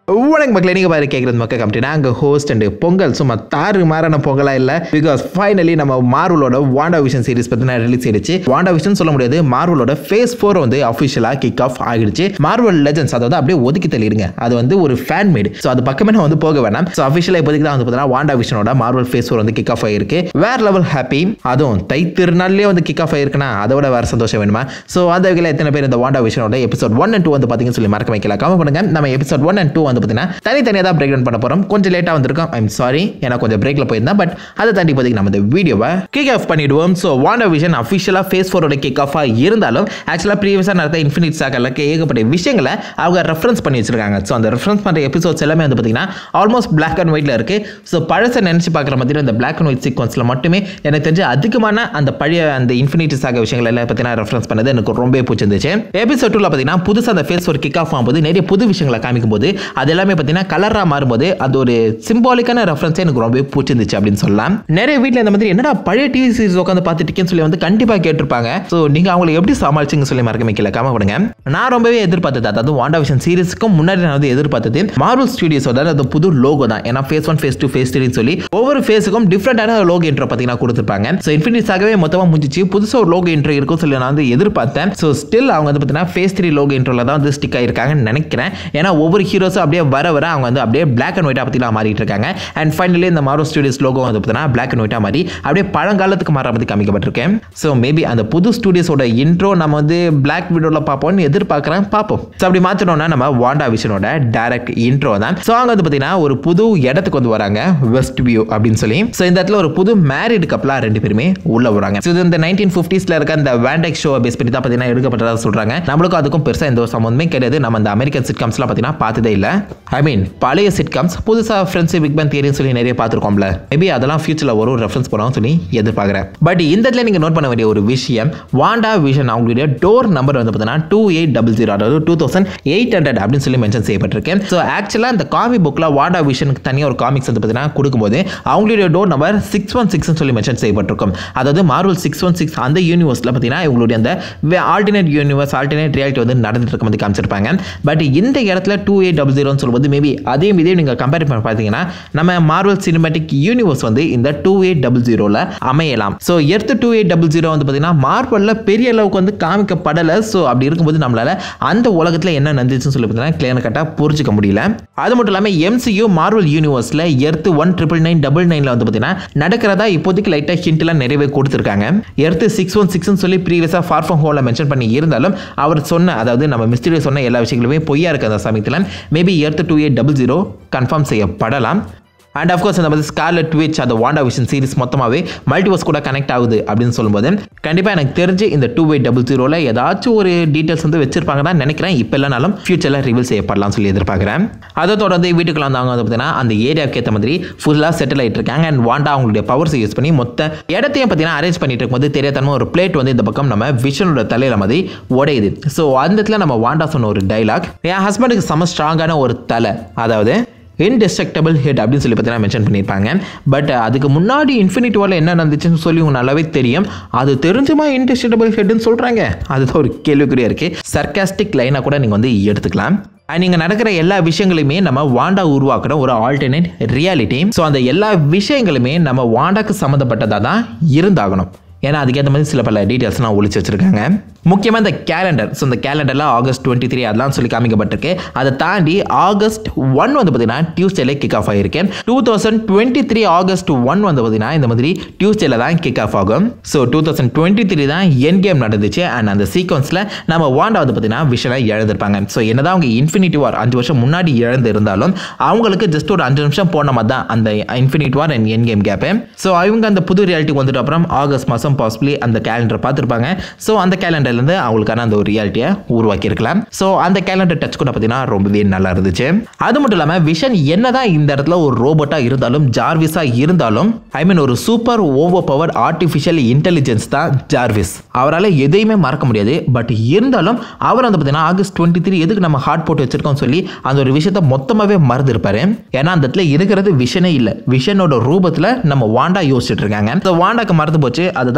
வணக்கம் மக்களே நீங்கள் பாரு கேட்குறது மக்கள் கம்பெனி நாங்கள் ஹோஸ்ட் அண்ட் பொங்கல் சும்மா தாறு மாறான பொங்கலாக இல்லை பிகாஸ் ஃபைனலி நம்ம மார்வலோட வாண்டா விஷன் சீரிஸ் பற்றின ரிலீஸ் ஆயிடுச்சு வாண்டா விஷன் சொல்ல முடியாது மார்வலோட ஃபேஸ் ஃபோர் வந்து அஃபிஷியலாக கிக் ஆஃப் ஆகிடுச்சு மார்வல் லெஜன்ஸ் அதாவது அப்படியே ஒதுக்கி தள்ளிடுங்க அது வந்து ஒரு ஃபேன் மேடு ஸோ அது பக்கமே நான் வந்து போக வேணாம் ஸோ அஃபிஷியலாக இப்போதைக்கு தான் வந்து பார்த்தீங்கன்னா வாண்டா விஷனோட மார்வல் ஃபேஸ் ஃபோர் வந்து கிக் ஆஃப் ஆகிருக்கு வேற லெவல் ஹாப்பி அதுவும் தை திருநாள்லேயே வந்து கிக் ஆஃப் ஆகிருக்குன்னா அதை விட வேறு சந்தோஷம் வேணுமா ஸோ அந்த வகையில் எத்தனை பேர் இந்த வாண்டா விஷனோட எபிசோட் ஒன் அண்ட் டூ வந்து பார்த்தீங்கன்னு சொல்லி மறக்க வைக்கல கமெண்ட் பண்ணுங்க நம்ம எபிசோட் ஒன் அண்ட் டூ வந்து பார்த்தீங்கன்னா தனித்தனியாக தான் பிரேக் டவுன் பண்ண போகிறோம் கொஞ்சம் லேட்டாக வந்திருக்கோம் ஐம் சாரி ஏன்னா கொஞ்சம் பிரேக்கில் போயிருந்தேன் பட் அதை தாண்டி இப்போதைக்கு நம்ம இந்த வீடியோவை கிக் ஆஃப் பண்ணிடுவோம் ஸோ வாண்டா விஷன் அஃபிஷியலாக ஃபேஸ் ஃபோரோட கிக் ஆஃபாக இருந்தாலும் ஆக்சுவலாக ப்ரீவியஸாக நடந்த இன்ஃபினிட் சாக்கர்லக்கு ஏகப்பட்ட விஷயங்களை அவங்க ரெஃபரன்ஸ் பண்ணி வச்சிருக்காங்க ஸோ அந்த ரெஃபரன்ஸ் பண்ணுற எபிசோட்ஸ் எல்லாமே வந்து பார்த்தீங்கன்னா ஆல்மோஸ்ட் பிளாக் அண்ட் ஒயிட்டில் இருக்குது ஸோ பழசை நினச்சி பார்க்குற மாதிரி இந்த பிளாக் அண்ட் ஒயிட் சீக்வன்ஸில் மட்டுமே எனக்கு தெரிஞ்சு அதிகமான அந்த பழைய அந்த இன்ஃபினிட்டி சாக விஷயங்கள் எல்லாம் பார்த்தீங்கன்னா ரெஃபரன்ஸ் பண்ணது எனக்கு ரொம்ப பிடிச்சிருந்துச்சு எபிசோட் டூவில் பார்த்தீங்கன்னா புதுசாக அந்த ஃபேஸ் ஒரு கிக் ஆஃப் ஆகும்போது நிறைய புது விஷயங்களை காமிக்கும் போது அது எல்லாமே பார்த்தீங்கன்னா கலராக மாறும்போது அது ஒரு சிம்பாலிக்கான ரெஃபரன்ஸே எனக்கு ரொம்ப பிடிச்சிருந்துச்சு அப்படின்னு சொல்லலாம் நிறைய வீட்டில் இந்த மாதிரி என்னடா பழைய டிவி சீரிஸ் உட்காந்து பார்த்துட்டு சொல்லி வந்து கண்டிப்பாக கேட்டிருப்பாங்க ஸோ நீங்கள் அவங்களை எப்படி சமாளிச்சிங்க சொல்லி மறக்க வைக்கல காம பண்ணுங்க நான் ரொம்பவே எதிர்பார்த்தது அதாவது வாண்டா விஷன் சீரிஸ்க்கும் முன்னாடி நான் வந்து எதிர்பார்த்தது மார்வல் ஸ்டுடியோஸோட அந்த புது லோகோ தான் ஏன்னா phase one phase two phase த்ரீன்னு சொல்லி ஒவ்வொரு ஃபேஸுக்கும் டிஃப்ரெண்டான லோகோ இன்ட்ரோ பார்த்தீங்கன்னா கொடுத்துருப்பாங்க ஸோ இன்ஃபினிட்ஸாகவே மொத்தமாக முடிஞ்சிச்சு புதுசாக ஒரு லோகோ இன்ட்ரோ இருக்கும் சொல்லி நான் வந்து எதிர்பார்த்தேன் ஸோ ஸ்டில் அவங்க வந்து பார்த்தீங்கன்னா ஃபேஸ் த்ரீ லோகோ இன்ட்ரோல தான் வந்து ஸ்டிக் ஆயிருக்காங்கன்னு நினைக்கிறேன் ஏன்னா ஒவ்வொரு ஹீரோஸும் அப்படியே வர வர அவங்க வந்து அப்படியே பிளாக் அண்ட் ஒயிட்டாக பற்றிலாம் மாறிட்டு இருக்காங்க அண்ட் ஃபைனலி இந்த மாரோ ஸ்டுடியோஸ் லோகோ வந்து பார்த்தீங்கன்னா பிளாக் அண்ட் ஒயிட்டாக மாறி அப்படியே பழங்காலத்துக்கு மாற பற்றி காமிக்கப்பட்டிருக்கேன் ஸோ மேபி அந்த புது ஸ்டுடியோஸோட இன்ட்ரோ நம்ம வந்து பிளாக் வீடியோவில் பார்ப்போம்னு எதிர்பார்க்குறேன் பார்ப்போம் ஸோ அப்படி மாற்றினோம்னா நம்ம வாண்டா விஷனோட டேரக்ட் இன்ட்ரோ தான் ஸோ அவங்க வந்து பார்த்தீங்கன்னா ஒரு புது இடத்துக்கு வந்து வராங்க வெஸ்ட் வியூ அப்படின்னு சொல்லி ஸோ இந்த இடத்துல ஒரு புது மேரிட் கப்பலாக ரெண்டு பேருமே உள்ள வராங்க ஸோ இது இந்த நைன்டீன் ஃபிஃப்டிஸில் இருக்க இந்த வேண்டெக் ஷோ பேஸ் பண்ணி தான் பார்த்தீங்கன்னா எடுக்கப்பட்டதாக சொல்கிறாங்க நம்மளுக்கும் அதுக்கும் பெருசாக எந்த ஒரு சம்மந்தமே கிடையாது நம்ம இந்த அமெரிக்கன் சிட்காம்ஸ்லாம் பார்த்தீங்கன்னா பார்த்ததே இல்லை ஐ மீன் பழைய சிட்காம்ஸ் புதுசாக ஃப்ரெண்ட்ஸ் பிக் பேன் தியரின்னு சொல்லி நிறைய பார்த்துருக்கோம்ல மேபி அதெல்லாம் ஃபியூச்சரில் வரும் ரெஃபரன்ஸ் பண்ணுவோம் சொல்லி எதிர்பார்க்குறேன் பட் இந்த இடத்துல நீங்கள் நோட் பண்ண வேண்டிய ஒரு விஷயம் வாண்டா விஷன் அவங்களுடைய டோர் நம்பர் வந்து பார்த்தீங்கன்னா டூ எயிட் டபுள் ஜீரோ அதாவது டூ தௌசண்ட் எயிட் ஹண்ட்ரட் அப்படின்னு சொல்லி மென்ஷன் செய்யப்பட்டிருக்கேன் ஸோ ஆக்சுவலாக இந்த காமி புக்கில் வாண்டா விஷனுக்கு தனியாக ஒரு காமிக்ஸ் வந்து பார்த்தீங்கன்னா கொடுக்கும்போது அவங்களுடைய டோர் நம்பர் சிக்ஸ் ஒன் சிக்ஸ்னு சொல்லி மென்ஷன் செய்யப்பட்டிருக்கும் அதாவது மார்வல் சிக்ஸ் ஒன் சிக்ஸ் அந்த யூனிவர்ஸில் பார்த்தீங்கன்னா இவங்களுடைய அந்த ஆல்டர்னேட் யூனிவர்ஸ் ஆல்டர்னேட் ரியாலிட்டி வந்து நடந்துட்டு இருக்க மாதிரி காமிச்சிருப்பாங்க பட் இந்த இடத்துல டூ எயிட் டபுள் ஜீரோன்னு சொல்லும்போது மேபி அதே இதே நீங்கள் கம்பேர் பண்ணி பார்த்தீங்கன்னா நம்ம மார்வல் சினிமேட்டிக் யூனிவர்ஸ் வந்து இந்த டூ எயிட் டபுள் ஜீரோவில் அமையலாம் so earth two eight double zero வந்து பார்த்தீங்கன்னா மார்வலில் பெரிய அளவுக்கு வந்து காமிக்கப்படலை ஸோ அப்படி இருக்கும்போது நம்மளால் அந்த உலகத்தில் என்ன நடந்துச்சுன்னு சொல்லி பார்த்தீங்கன்னா கிளியர் கட்டாக புரிஞ்சிக்க முடியல அது மட்டும் இல்லாமல் எம்சியூ மார்வல் யூனிவர்ஸில் earth one triple nine double நைனில் வந்து பார்த்தீங்கன்னா நடக்கிறதா இப்போதைக்கு லைட்டாக ஹிண்ட்லாம் நிறையவே கொடுத்துருக்காங்க எர்த்து சிக்ஸ் ஒன் சிக்ஸ்னு சொல்லி ப்ரீவியஸாக ஃபார் ஃப்ரம் ஹோமில் மென்ஷன் பண்ணி இருந்தாலும் அவர் சொன்ன அதாவது நம்ம மிஸ்டரி சொன்ன எல்லா விஷயங்களுமே பொய்யா இருக்குது அந்த சமயத்தில் maybe earth two eight double zero confirm செய்யப்படலாம் அண்ட் அஃப்கோர்ஸ் அந்த மாதிரி ஸ்கார்லெட் விச் அந்த வாண்டா விஷன் சீரிஸ் மொத்தமாகவே மல்டிவர்ஸ் கூட கனெக்ட் ஆகுது அப்படின்னு சொல்லும்போது கண்டிப்பாக எனக்கு தெரிஞ்சு இந்த டூ எயிட் டபுள் ஜீரோவில் ஏதாச்சும் ஒரு டீட்டெயில்ஸ் வந்து வச்சிருப்பாங்க தான் நினைக்கிறேன் இப்போ இல்லைனாலும் ஃபியூச்சரில் ரிவீல் செய்யப்படலாம் சொல்லி எதிர்பார்க்குறேன் அதை தொடர்ந்து வீட்டுக்குள்ள வந்தவங்க வந்து பார்த்தீங்கன்னா அந்த ஏரியாவுக்கு ஏற்ற மாதிரி ஃபுல்லாக செட்டில் ஆகிட்டு இருக்காங்க அண்ட் வாண்டா அவங்களுடைய பவர்ஸ் யூஸ் பண்ணி மொத்த இடத்தையும் பார்த்தீங்கன்னா அரேஞ்ச் பண்ணிட்டு இருக்கும்போது தெரியாதனமா ஒரு பிளேட் வந்து இந்த பக்கம் நம்ம விஷனோட தலையில மாதிரி உடையுது ஸோ அந்த இடத்துல நம்ம வாண்டா சொன்ன ஒரு டைலாக் என் ஹஸ்பண்டுக்கு செம ஸ்ட்ராங்கான ஒரு தலை அதாவது இன்டெஸ்ட்ரக்டபிள் ஹெட் அப்படின்னு சொல்லி பார்த்தீங்கன்னா மென்ஷன் பண்ணியிருப்பாங்க பட் அதுக்கு முன்னாடி இன்ஃபினிட் வாரில் என்ன நடந்துச்சுன்னு சொல்லி உங்களுக்கு நல்லாவே தெரியும் அது தெரிஞ்சுமா இன்டெஸ்ட்ரக்டபிள் ஹெட்னு சொல்கிறாங்க அதுதான் ஒரு கேள்விக்குறியாக இருக்குது சர்க்காஸ்டிக் லைனாக கூட நீங்கள் வந்து எடுத்துக்கலாம் அண்ட் இங்கே நடக்கிற எல்லா விஷயங்களுமே நம்ம வாண்டா உருவாக்குற ஒரு ஆல்டர்னேட் ரியாலிட்டி ஸோ அந்த எல்லா விஷயங்களுமே நம்ம வாண்டாக்கு சம்மந்தப்பட்டதாக தான் இருந்தாகணும் ஏன்னா அதுக்கேற்ற மாதிரி சில பல டீட்டெயில்ஸ் நான் ஒழிச்சு வச்சிருக்காங்க முக்கியமாக இந்த கேலண்டர் ஸோ இந்த கேலண்டரில் ஆகஸ்ட் டுவெண்ட்டி த்ரீ அதெல்லாம் சொல்லி காமிக்கப்பட்டிருக்கு அதை தாண்டி ஆகஸ்ட் ஒன் வந்து பார்த்தீங்கன்னா டியூஸ்டேலே கிக் ஆஃப் ஆகிருக்கு two thousand twenty three August one வந்து பார்த்தீங்கன்னா இந்த மாதிரி டியூஸ்டேல தான் கிக் ஆஃப் ஆகும் so two thousand twenty three தான் என் கேம் நடந்துச்சு அண்ட் அந்த சீக்வன்ஸில் நம்ம வாண்டா வந்து பார்த்தீங்கன்னா விஷனை இழந்திருப்பாங்க ஸோ என்னதான் அவங்க இன்ஃபினிட்டி வார் அஞ்சு வருஷம் முன்னாடி இழந்து இருந்தாலும் அவங்களுக்கு ஜஸ்ட் ஒரு அஞ்சு நிமிஷம் போன மாதிரி தான் அந்த Infinity War and Endgame gap so அவங்க அந்த புது ரியாலிட்டி வந்துட்டு அப்புறம் ஆகஸ்ட் மாதம் பாசிபிளி அந்த கேலண்டர் பார்த்துருப்பாங்க ஸோ அந்த கேலண்டர்லேருந்து அவங்களுக்கான அந்த ஒரு ரியாலிட்டியை உருவாக்கியிருக்கலாம் ஸோ அந்த கேலண்டர் டச் கூட பார்த்தீங்கன்னா ரொம்பவே நல்லா இருந்துச்சு அது மட்டும் இல்லாமல் விஷன் என்னதான் இந்த இடத்துல ஒரு ரோபோட்டாக இருந்தாலும் ஜார்விஸாக இருந்தாலும் ஐ மீன் ஒரு super over power artificial intelligence தான் ஜார்விஸ் அவரால் எதையுமே மறக்க முடியாது பட் இருந்தாலும் அவர் வந்து பார்த்தீங்கன்னா ஆகஸ்ட் டுவெண்ட்டி த்ரீ எதுக்கு நம்ம ஹார்ட் போட்டு வச்சிருக்கோம் சொல்லி அந்த ஒரு விஷயத்த மொத்தமாகவே மறந்துருப்பாரு ஏன்னா அந்த இடத்துல இருக்கிறது விஷனே இல்லை விஷனோட ரூபத்தில் நம்ம வாண்டா யோசிச்சுட்டு இருக்காங்க ஸோ வாண்டாக்கு மறந்து போச்சு அதுதான்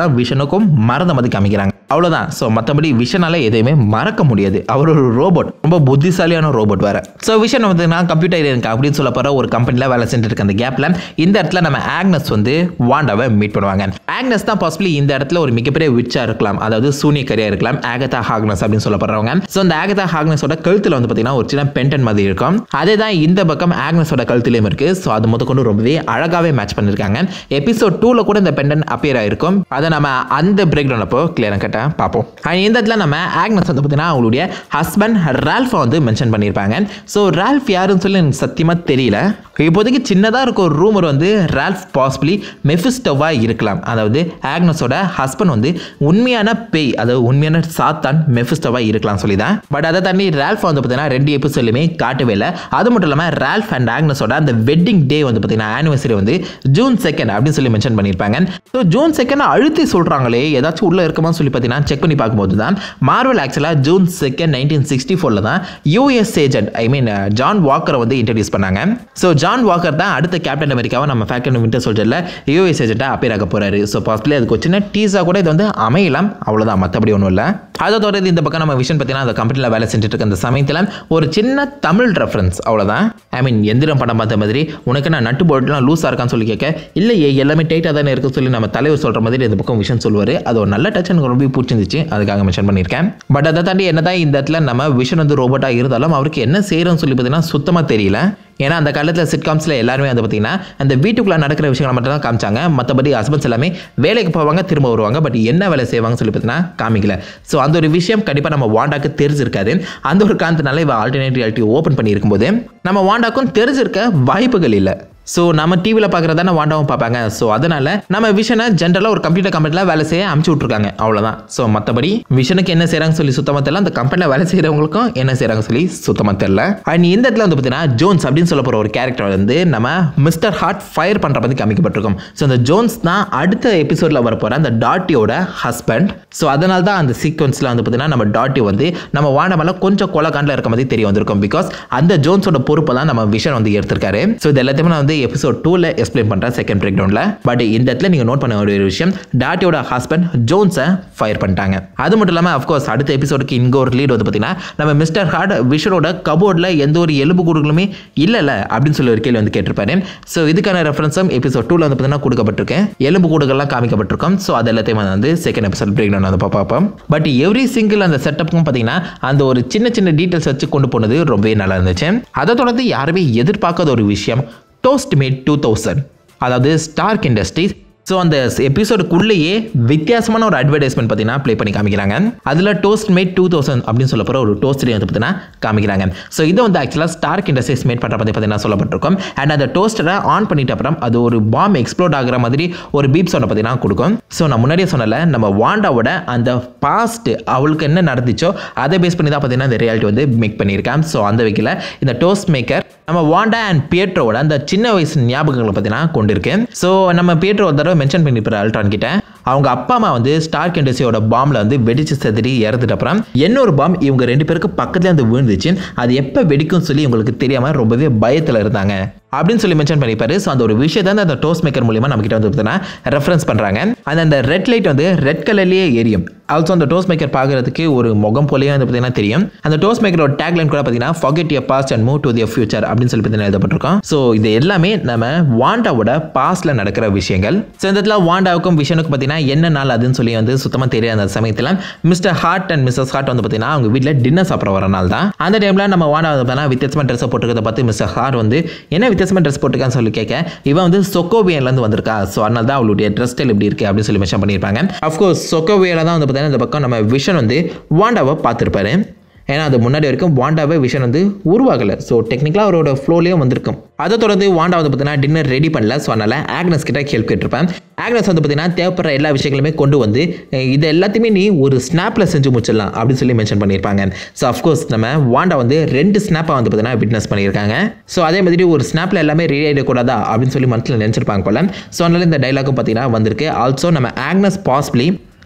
தான் விஷனுக்கும் மறந்த மாதிரி காமிக்கிறாங்க அவ்வளோதான் ஸோ மற்றபடி விஷனால எதையுமே மறக்க முடியாது அவர் ஒரு ரோபோட் ரொம்ப புத்திசாலியான ரோபோட் வேற ஸோ விஷன் வந்து நான் கம்ப்யூட்டர் எனக்கு அப்படின்னு சொல்ல போகிற ஒரு கம்பெனியில் வேலை செஞ்சுட்டு இருக்க அந்த கேப்பில் இந்த இடத்துல நம்ம ஆக்னஸ் வந்து வாண்டாவை மீட் பண்ணுவாங்க ஆக்னஸ் தான் பாசிபிளி இந்த இடத்துல ஒரு மிகப்பெரிய விச்சா இருக்கலாம் அதாவது சூனியக்கரியா இருக்கலாம் ஆகதா ஹாக்னஸ் அப்படின்னு சொல்லப்படுறவங்க ஸோ இந்த ஆகதா ஹாக்னஸோட கழுத்தில் வந்து பார்த்தீங்கன்னா ஒரு சின்ன பென்டன் மாதிரி இருக்கும் அதே தான் இந்த பக்கம் ஆக்னஸோட கழுத்துலையும் இருக்கு ஸோ அது மொத்த கொண்டு ரொம்பவே அழகாகவே மேட்ச் பண்ணியிருக்காங்க எபிசோட் டூவில் கூட இந்த பெண்டன் அப்பியர் ஆயிருக்கும் அதை நம்ம அந்த பிரேக் டவுன் அப்போ கிளியராக கேட்டால் பார்ப்போம் And இந்த இடத்துல நம்ம ஆக்னஸ் வந்து பார்த்தீங்கன்னா அவங்களுடைய ஹஸ்பண்ட் ரால்ஃபை வந்து மென்ஷன் பண்ணியிருப்பாங்க ஸோ ரால்ஃப் யாருன்னு சொல்லி எனக்கு சத்தியமாக தெரியல இப்போதைக்கு சின்னதாக இருக்க ஒரு ரூமர் வந்து ரால்ஃப் பாசிபிளி மெஃபிஸ்டோவாக இருக்கலாம் அதாவது ஆக்னஸோட ஹஸ்பண்ட் வந்து உண்மையான பேய் அதாவது உண்மையான சாத்தான் மெஃபிஸ்டோவாக இருக்கலாம் சொல்லி தான் பட் அதை தாண்டி ரால்ஃப் வந்து பார்த்தீங்கன்னா ரெண்டு எபிசோட்லையுமே காட்டவே இல்லை அது மட்டும் இல்லாமல் ரால்ஃப் அண்ட் ஆக்னஸோட அந்த வெட்டிங் டே வந்து பார்த்தீங்கன்னா ஆனிவர்சரி வந்து ஜூன் செகண்ட் அப்படின்னு சொல்லி மென்ஷன் பண்ணியிருப்பாங்க ஸோ ஜூன் செகண்ட் அழுத்தி சொல்கிறாங்களே ஏதாச்சும் உள்ளே இருக்குமா சொல்லி பார்த்தீங்கன்னா செக் பண்ணி பார்க்கும்போது தான் மார்வல் ஆக்சுவலாக ஜூன் செகண்ட் நைன்டீன் சிக்ஸ்டி ஃபோரில் தான் US agent I mean John வாக்கரை வந்து இன்ட்ரடியூஸ் பண்ணாங்க ஸோ ஜான் வாக்கர் தான் அடுத்த கேப்டன் அமெரிக்காவை நம்ம ஃபேக்டன் வின்டர் சோல்ஜரில் யூஎஸ் ஏஜென்ட்டாக அப்பியர் ஆக போகிறாரு ஸோ பாசிபிளி அதுக்கு ஒரு சின்ன டீஸாக கூட இது வந்து அமையலாம் அவ்வளோதான் மற்றபடி ஒன்றும் இல்லை அதை தொடர்ந்து இந்த பக்கம் நம்ம விஷன் பார்த்தீங்கன்னா அந்த கம்பெனியில் வேலை செஞ்சுட்டு இருக்க அந்த சமயத்தில் ஒரு சின்ன தமிழ் ரெஃபரன்ஸ் அவ்வளோதான் ஐ மீன் எந்திரம் படம் பார்த்த மாதிரி உனக்கு நான் நட்டு போட்டுலாம் லூஸாக இருக்கான்னு சொல்லி கேட்க இல்லையே எல்லாமே டைட்டாக தானே இருக்குன்னு சொல்லி நம்ம தலைவர் சொல்கிற மாதிரி இந்த பக்கம் விஷன் சொல்லுவார் அது ஒரு நல்ல டச் எனக்கு ரொம்ப பிடிச்சிருந்துச்சு அதுக்காக மென்ஷன் பண்ணியிருக்கேன் பட் அதை தாண்டி என்னதான் இந்த இடத்துல நம்ம விஷன் வந்து ரோபோட்டாக இருந்தாலும் அவருக்கு என்ன செய்கிறோன்னு சொல்லி பார்த்தீங்கன்னா சுத்தமாக தெரியல ஏன்னா அந்த காலத்தில் சிட்காம்ஸில் எல்லாருமே வந்து பார்த்தீங்கன்னா அந்த வீட்டுக்குள்ளே நடக்கிற விஷயங்களை மட்டும் தான் காமிச்சாங்க மற்றபடி ஹஸ்பண்ட்ஸ் எல்லாமே வேலைக்கு போவாங்க திரும்ப வருவாங்க பட் என்ன வேலை செய்வாங்கன்னு சொல்லி பார்த்தீங்கன்னா காமிக்கல ஸோ அந்த ஒரு விஷயம் கண்டிப்பாக நம்ம வாண்டாக்கு தெரிஞ்சிருக்காது அந்த ஒரு காரணத்தினால இவ ஆல்டர்னேட் ரியாலிட்டி ஓப்பன் பண்ணியிருக்கும்போது நம்ம வாண்டாக்கும் தெரிஞ்சிருக்க வாய்ப்புகள் இல்லை ஸோ நம்ம டிவியில் பார்க்குறதான வாண்டாவும் பார்ப்பாங்க ஸோ அதனால் நம்ம விஷனை ஜென்ரலாக ஒரு கம்ப்யூட்டர் கம்பெனியில் வேலை செய்ய அமுச்சு விட்ருக்காங்க அவ்வளோதான் ஸோ மற்றபடி விஷனுக்கு என்ன செய்கிறாங்க சொல்லி சுத்தமாக தெரியல அந்த கம்பெனியில் வேலை செய்கிறவங்களுக்கும் என்ன செய்கிறாங்க சொல்லி சுத்தமாக தெரியல அண்ட் இந்த இடத்துல வந்து பார்த்தீங்கன்னா ஜோன்ஸ் அப்படின்னு சொல்ல போகிற ஒரு கேரக்டர் வந்து நம்ம மிஸ்டர் ஹார்ட் ஃபயர் பண்ணுற பற்றி காமிக்கப்பட்டிருக்கோம் ஸோ அந்த ஜோன்ஸ் தான் அடுத்த எபிசோடில் வரப்போகிற அந்த டாட்டியோட ஹஸ்பண்ட் ஸோ அதனால தான் அந்த சீக்வன்ஸில் வந்து பார்த்தீங்கன்னா நம்ம டாட்டி வந்து நம்ம வாண்ட மேலே கொஞ்சம் கொலகாண்டில் இருக்க மாதிரி தெரிய வந்திருக்கும் பிகாஸ் அந்த ஜோன்ஸோட பொறுப்பை தான் நம்ம விஷன் வந்து எடுத்திருக்காரு ஸோ இது எல்லாத்தையுமே நான் வந்து எபிசோட் டூவில் எக்ஸ்பிளைன் பண்ணுறேன் செகண்ட் பிரேக் டவுனில் பட் இந்த இடத்துல நீங்கள் நோட் பண்ண ஒரு விஷயம் டாட்டியோட ஹஸ்பண்ட் ஜோன்ஸை ஃபயர் பண்ணிட்டாங்க அது மட்டும் இல்லாமல் அஃப்கோர்ஸ் அடுத்த எபிசோடுக்கு இங்கே ஒரு லீட் வந்து பார்த்தீங்கன்னா நம்ம மிஸ்டர் ஹார்ட் விஷனோட கபோர்டில் எந்த ஒரு எலும்பு கூடுகளுமே இல்லைல்ல அப்படின்னு சொல்லி ஒரு கேள்வி வந்து கேட்டிருப்பாரு ஸோ இதுக்கான ரெஃபரன்ஸும் எபிசோட் டூவில் வந்து பார்த்தீங்கன்னா கொடுக்கப்பட்டிருக்கேன் எலும்பு கூடுகள்லாம் காமிக்கப்பட்டிருக்கும் ஸோ அது எல்லாத்தையும் வந்து செகண்ட் எபிசோட் பிரேக் டவுன் வந்து பார்ப்போம் பட் எவ்ரி சிங்கிள் அந்த செட்டப்புக்கும் பார்த்தீங்கன்னா அந்த ஒரு சின்ன சின்ன டீட்டெயில்ஸ் வச்சு கொண்டு போனது ரொம்பவே நல்லா இருந்துச்சு அதை தொடர்ந்து யாருமே எதிர்பார்க்காத ஒரு விஷயம் டோஸ்ட் மேட் டூ தௌசண்ட் அதாவது ஸ்டார்க் இண்டஸ்ட்ரீஸ் ஸோ அந்த எபிசோடுக்குள்ளேயே வித்தியாசமான ஒரு அட்வர்டைஸ்மெண்ட் பார்த்தீங்கன்னா ப்ளே பண்ணி காமிக்கிறாங்க அதில் டோஸ்ட் மேட் டூ தௌசண்ட் அப்படின்னு சொல்ல போகிற ஒரு டோஸ்ட் வந்து பார்த்தீங்கன்னா காமிக்கிறாங்க ஸோ இதை வந்து ஆக்சுவலாக ஸ்டார்க் இண்டஸ்ட்ரீஸ் மேட் பண்ணுற பற்றி பார்த்தீங்கன்னா சொல்லப்பட்டிருக்கும் அண்ட் அந்த டோஸ்டரை ஆன் பண்ணிட்ட அப்புறம் அது ஒரு பாம் எக்ஸ்ப்ளோட் ஆகிற மாதிரி ஒரு பீப் சவுண்டை பார்த்தீங்கன்னா கொடுக்கும் ஸோ நான் முன்னாடியே சொன்னல நம்ம வாண்டாவோட அந்த பாஸ்ட் அவளுக்கு என்ன நடந்துச்சோ அதை பேஸ் பண்ணி தான் பார்த்தீங்கன்னா இந்த ரியாலிட்டி வந்து மேக் பண்ணியிருக்கேன் ஸோ அந்த வகையில் இந்த டோஸ்ட் மேக்கர் நம்ம வாண்டா அண்ட் பியட்ரோவோட அந்த சின்ன வயசு ஞாபகங்களை பார்த்தீங்கன்னா கொண்டிருக்கு ஸோ நம்ம பியட்ரோ ஒரு தடவை மென்ஷன் பண்ணியிருப்பார் அல்ட்ரான் கிட்ட அவங்க அப்பா அம்மா வந்து ஸ்டார்க் இண்டஸ்ட்ரியோட பாம்பில் வந்து வெடிச்சு செதறி இறந்துட்ட அப்புறம் இன்னொரு பாம் இவங்க ரெண்டு பேருக்கு பக்கத்துல வந்து விழுந்துச்சு அது எப்போ வெடிக்கும் சொல்லி இவங்களுக்கு தெரியாமல் ரொம்பவே பயத்தில் இருந்தாங்க அப்படின்னு சொல்லி மென்ஷன் பண்ணியிருப்பாரு ஸோ அந்த ஒரு விஷயத்தை வந்து அந்த டோஸ் மேக்கர் மூலியமாக நம்மக்கிட்ட வந்து பார்த்தீங்கன்னா ரெஃபரன்ஸ் பண்ணுறாங்க அந்த அந்த ரெட் லைட் வந்து ரெட் கலர்லேயே எரியும் ஆல்சோ அந்த டோஸ் மேக்கர் பார்க்குறதுக்கு ஒரு முகம் போலேயே வந்து பார்த்தீங்கன்னா தெரியும் அந்த டோஸ் மேக்கரோட டேக்லைன் கூட பார்த்தீங்கன்னா forget your past and move to their future அப்படின்னு சொல்லி பார்த்தீங்கன்னா எழுதப்பட்டிருக்கோம் ஸோ இது எல்லாமே நம்ம வாண்டாவோட பாஸ்ட்ல நடக்கிற விஷயங்கள் ஸோ இந்த இடத்துல வாண்டாவுக்கும் விஷனுக்கும் பார்த்தீங்கன்னா என்ன நாள் அதுன்னு சொல்லி வந்து சுத்தமாக தெரியாத அந்த சமயத்தில் Mr Hart and Mrs Hart வந்து பார்த்தீங்கன்னா அவங்க வீட்டில் டின்னர் சாப்பிட வர நாள் தான் அந்த டைமில் நம்ம வாண்டா வந்து பார்த்தீங்கன்னா வித்தியாசமான ட்ரெஸ்ஸை போட்டுக்கிறத பார்த்து மிஸ்டர் ஹார்ட் வந்து என்ன வித்தியாசமான ட்ரெஸ் போட்டுருக்கான்னு சொல்லி கேட்க இவன் வந்து சொக்கோவியன்லேருந்து வந்திருக்கா ஸோ அதனால தான் அவளுடைய ட்ரெஸ் ஸ்டைல் இப்படி இருக்கு அப்படின்னு சொல்லி மென்ஷன் பண்ணியிருப்பாங்க அஃப்கோர்ஸ் சொக்கோவியில் தான் வந்து பார்த்தீங்கன்னா இந்த பக்கம் நம்ம விஷன் வந்து வாண்டாவை பார்த்துருப்பாரு ஏன்னா அது முன்னாடி வரைக்கும் வாண்டாவே விஷன் வந்து உருவாகலை ஸோ டெக்னிக்கலாக அவரோட ஃப்ளோலேயும் வந்திருக்கும் அதை தொடர்ந்து வாண்டா வந்து பார்த்தீங்கன்னா டின்னர் ரெடி பண்ணல ஸோ அதனால் ஆக்னஸ் கிட்ட ஹெல்ப் கேட்டிருப்பேன் ஆக்னஸ் வந்து பார்த்தீங்கன்னா தேவைப்படுற எல்லா விஷயங்களுமே கொண்டு வந்து அஹ், இது எல்லாத்தையுமே நீ ஒரு ஸ்னாப்பில் செஞ்சு முடிச்சிடலாம் அப்படின்னு சொல்லி மென்ஷன் பண்ணியிருப்பாங்க ஸோ அஃப்கோர்ஸ் நம்ம வாண்டா வந்து ரெண்டு ஸ்னாப்பை வந்து பார்த்தீங்கன்னா விட்னஸ் பண்ணியிருக்காங்க ஸோ அதே மாதிரி ஒரு ஸ்னாப்பில் எல்லாமே ரெடி ஆகிடக்கூடாதா அப்படின்னு சொல்லி மனசில் நினச்சிருப்பாங்க போல ஸோ அதனால இந்த டைலாக்கும் பார்த்தீங்கன்னா வந்திருக்கு ஆல்சோ நம்ம ஆக்னஸ் பாஸ்பிளி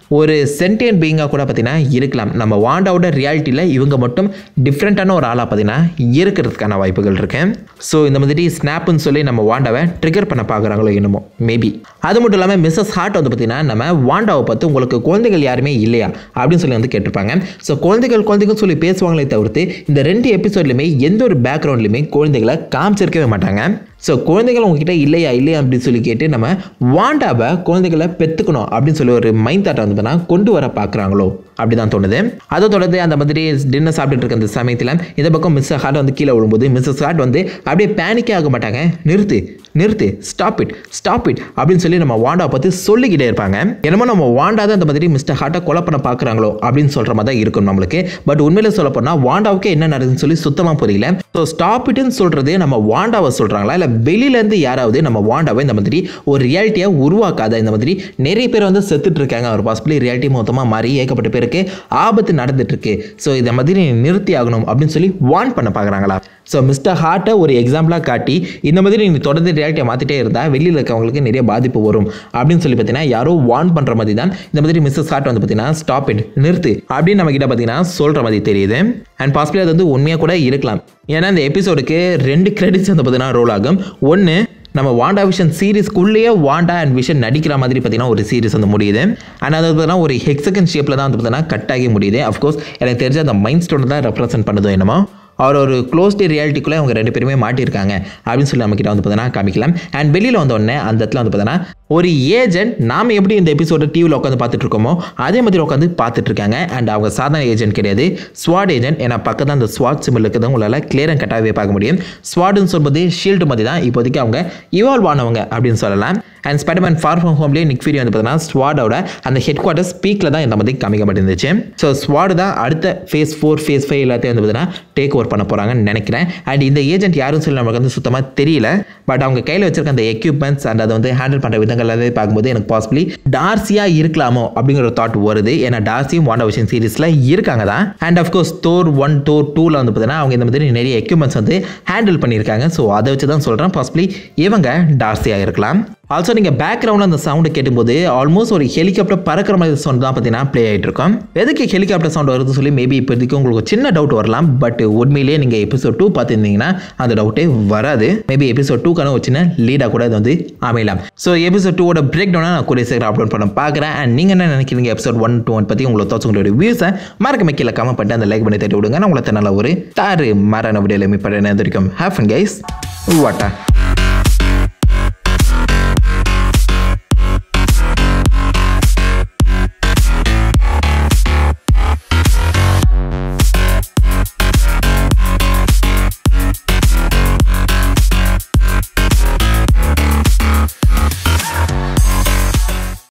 ஒரு சென்டியன் பீயிங்காக கூட பார்த்தீங்கன்னா இருக்கலாம் நம்ம வாண்டாவோட ரியாலிட்டியில் இவங்க மட்டும் டிஃப்ரெண்ட்டான ஒரு ஆளாக பார்த்தீங்கன்னா இருக்கிறதுக்கான வாய்ப்புகள் இருக்கு ஸோ இந்த மாதிரி ஸ்னாப்னு சொல்லி நம்ம வாண்டாவை ட்ரிகர் பண்ண பார்க்குறாங்களோ என்னமோ மேபி அது மட்டும் இல்லாமல் மிஸ்ஸஸ் ஹார்ட் வந்து பார்த்தீங்கன்னா நம்ம வாண்டாவை பார்த்து உங்களுக்கு குழந்தைகள் யாருமே இல்லையா அப்படின்னு சொல்லி வந்து கேட்டிருப்பாங்க ஸோ குழந்தைகள் குழந்தைகள் சொல்லி பேசுவாங்களே தவிர்த்து இந்த ரெண்டு எபிசோட்லையுமே எந்த ஒரு பேக்ரவுண்ட்லையுமே குழந்தைகளை காமிச்சிருக்கவே மாட்டாங்க ஸோ குழந்தைகள் உங்ககிட்ட இல்லையா இல்லையா அப்படின்னு சொல்லி கேட்டு நம்ம வாண்டாவை குழந்தைகளை பெற்றுக்கணும் அப்படின்னு சொல்லி ஒரு மைண்ட் தாட்டை வந்து பார்த்தீங்கன்னா கொண்டு வர பார்க்குறாங்களோ அப்படி தான் தோணுது அதை தொடர்ந்து அந்த மாதிரி டின்னர் சாப்பிட்டுட்டு இருக்க அந்த சமயத்தில் இந்த பக்கம் மிஸ் ஹார்ட் வந்து கீழே விழும்போது மிஸ்ஸஸ் ஹார்ட் வந்து அப்படியே பேனிக்கே ஆக மாட்டாங்க நிறுத்து நிறுத்து ஸ்டாப் இட் ஸ்டாப் இட் அப்படின்னு சொல்லி நம்ம வாண்டா பார்த்து சொல்லிக்கிட்டே இருப்பாங்க என்னமோ நம்ம வாண்டா தான் அந்த மாதிரி மிஸ்டர் ஹார்ட்டை கொலை பண்ண பார்க்குறாங்களோ அப்படின்னு சொல்கிற மாதிரி தான் இருக்கும் நம்மளுக்கு பட் உண்மையில சொல்ல போனால் வாண்டாவுக்கு என்ன நடக்குதுன்னு சொல்லி சுத்தமாக புரியல ஸோ ஸ்டாப் இட்னு சொல்கிறது நம்ம வாண்டாவை சொல்கிறாங்களா இல்லை வெளியிலேருந்து யாராவது நம்ம வாண்டாவை இந்த மாதிரி ஒரு ரியாலிட்டியாக உருவாக்காத இந்த மாதிரி நிறைய பேர் வந்து செத்துட்டு இருக்காங்க ஒரு பாசிபிளி ரியாலிட்டி மொத்தமாக மாறி ஏகப்பட்ட பேருக்கு ஆபத்து நடந்துட்டு இருக்கு ஸோ இதை மாதிரி நீ நிறுத்தி ஆகணும் அப்படின்னு சொல்லி வார்ன் பண்ண பார்க்குறாங்களா ஸோ மிஸ்டர் ஹார்ட்டை ஒரு எக்ஸாம்பிளாக காட்டி இந்த மாதிரி நீ தொடர்ந்து ரியாலிட்டியை மாற்றிட்டே இருந்தால் வெளியில் இருக்கவங்களுக்கு நிறைய பாதிப்பு வரும் அப்படின்னு சொல்லி பார்த்தீங்கன்னா யாரோ வார்ன் பண்ணுற மாதிரி தான் இந்த மாதிரி மிஸ்ஸஸ் ஹார்ட் வந்து பார்த்தீங்கன்னா ஸ்டாப் இட் நிறுத்து அப்படின்னு நம்ம கிட்ட பார்த்தீங்கன்னா சொல்கிற மாதிரி தெரியுது அண்ட் பாசிபிளி அது வந்து உண்மையாக கூட இருக்கலாம் ஏன்னா இந்த எபிசோடுக்கு ரெண்டு கிரெடிட்ஸ் வந்து பார்த்தீங்கன்னா ரோல் ஆகும் ஒன்று நம்ம வாண்டா விஷன் சீரிஸ்க்குள்ளேயே வாண்டா அண்ட் விஷன் நடிக்கிற மாதிரி பார்த்தீங்கன்னா ஒரு சீரிஸ் வந்து முடியுது அண்ட் அது பார்த்தீங்கன்னா ஒரு ஹெக்ஸகன் ஷேப்பில் தான் வந்து பார்த்தீங்கன்னா கட் ஆகி முடியுது அஃப்கோர்ஸ் எனக்கு தெரிஞ்ச அந்த மைண்ட் ஸ்டோன் தான் ரெப்ரசென்ட் பண்ணுதோ என்னமோ அவர் ஒரு க்ளோஸ்டு ரியாலிட்டிக்குள்ளே அவங்க ரெண்டு பேருமே மாட்டியிருக்காங்க அப்படின்னு சொல்லி நம்மக்கிட்ட வந்து பார்த்தீங்கன்னா காமிக்கலாம் அண்ட் வெளியில் வந்த உடனே அந்த இடத்துல வந்து பார்த்தீங்கன்னா ஒரு ஏஜென்ட் நாம் எப்படி இந்த எபிசோட டிவியில் உட்காந்து பார்த்துட்டு இருக்கோமோ அதே மாதிரி உட்காந்து பார்த்துட்டு இருக்காங்க அண்ட் அவங்க சாதாரண ஏஜென்ட் கிடையாது ஸ்வாட் ஏஜென்ட் ஏன்னா பக்கத்தில் அந்த ஸ்வாட் சிம்பிள் இருக்கிறது உங்களால் கிளியராக கட்டாகவே பார்க்க முடியும் ஸ்வாட்னு சொல்லும்போது ஷீல்டு மாதிரி தான் இப்போதைக்கு அவங்க இவால்வ் ஆனவங்க அப்படின்னு சொல்லலாம் அண்ட் ஸ்பைடர்மேன் ஃபார் ஃப்ரம் ஹோம்லேயே நிக் ஃபியூரி வந்து பார்த்தீங்கன்னா ஸ்வாடோட அந்த ஹெட் குவார்ட்டர்ஸ் பீக்கில் தான் இந்த மாதிரி காமிக்கப்பட்டிருந்துச்சு ஸோ ஸ்வாடு தான் அடுத்த ஃபேஸ் ஃபோர் ஃபேஸ் ஃபைவ் எல்லாத்தையும் வந்து பார்த்தீங்கன்னா டேக் ஓவர் பண்ண போகிறாங்கன்னு நினைக்கிறேன் அண்ட் இந்த ஏஜென்ட் யாரும் சொல்லி நமக்கு வந்து சுத்தமாக தெரியல பட் அவங்க கையில் வச்சிருக்க அந்த எக்யூப்மெண்ட்ஸ் அண்ட் அதை வந்து ஹேண்டில் பண்ணுற விதங்கள் எல்லாத்தையும் பார்க்கும்போது எனக்கு பாசிபிளி டார்சியாக இருக்கலாமோ அப்படிங்கிற தாட் வருது ஏன்னா டார்சியும் வாண்டா விஷன் சீரிஸில் இருக்காங்க தான் and of course Thor one Thor டூவில் வந்து பார்த்தீங்கன்னா அவங்க இந்த மாதிரி நிறைய எக்யூப்மெண்ட்ஸ் வந்து ஹேண்டில் பண்ணியிருக்காங்க ஸோ அதை வச்சு தான் சொல்கிறேன் பாசிபிளி இவங்க டார்சியாக இருக்கலாம் ஆல்சோ நீங்கள் பேக்ரவுண்டில் அந்த சவுண்டை கேட்டும்போது ஆல்மோஸ்ட் ஒரு ஹெலிகாப்டர் பறக்கிற மாதிரி சவுண்ட் தான் பார்த்தீங்கன்னா ப்ளே ஆகிட்டு இருக்கும் எதுக்கு ஹெலிகாப்டர் சவுண்ட் வருது சொல்லி மேபி இப்போதைக்கு உங்களுக்கு ஒரு சின்ன டவுட் வரலாம் பட் உண்மையிலேயே நீங்கள் எபிசோட் டூ பார்த்துருந்தீங்கன்னா அந்த டவுட்டே வராது மேபி எபிசோட் டூக்கான ஒரு சின்ன லீடாக கூட இது வந்து அமையலாம் ஸோ எபிசோட் டூவோட பிரேக் டவுனாக நான் கூடிய சீக்கிரம் அப்லோட் பண்ண பார்க்குறேன் அண்ட் நீங்கள் என்ன நினைக்கிறீங்க எபிசோட் ஒன் டூ ஒன் பற்றி உங்களோட தோச்சு உங்களோட வியூஸை மறக்க கீழே கமெண்ட் பண்ணிட்டு அந்த லைக் பண்ணி தட்டி விடுங்க நான் உங்களை நல்ல ஒரு தாறு மரண வீடியோவில் மீட் பண்ண வரைக்கும் ஹேஃபன் கைஸ் வாட்டா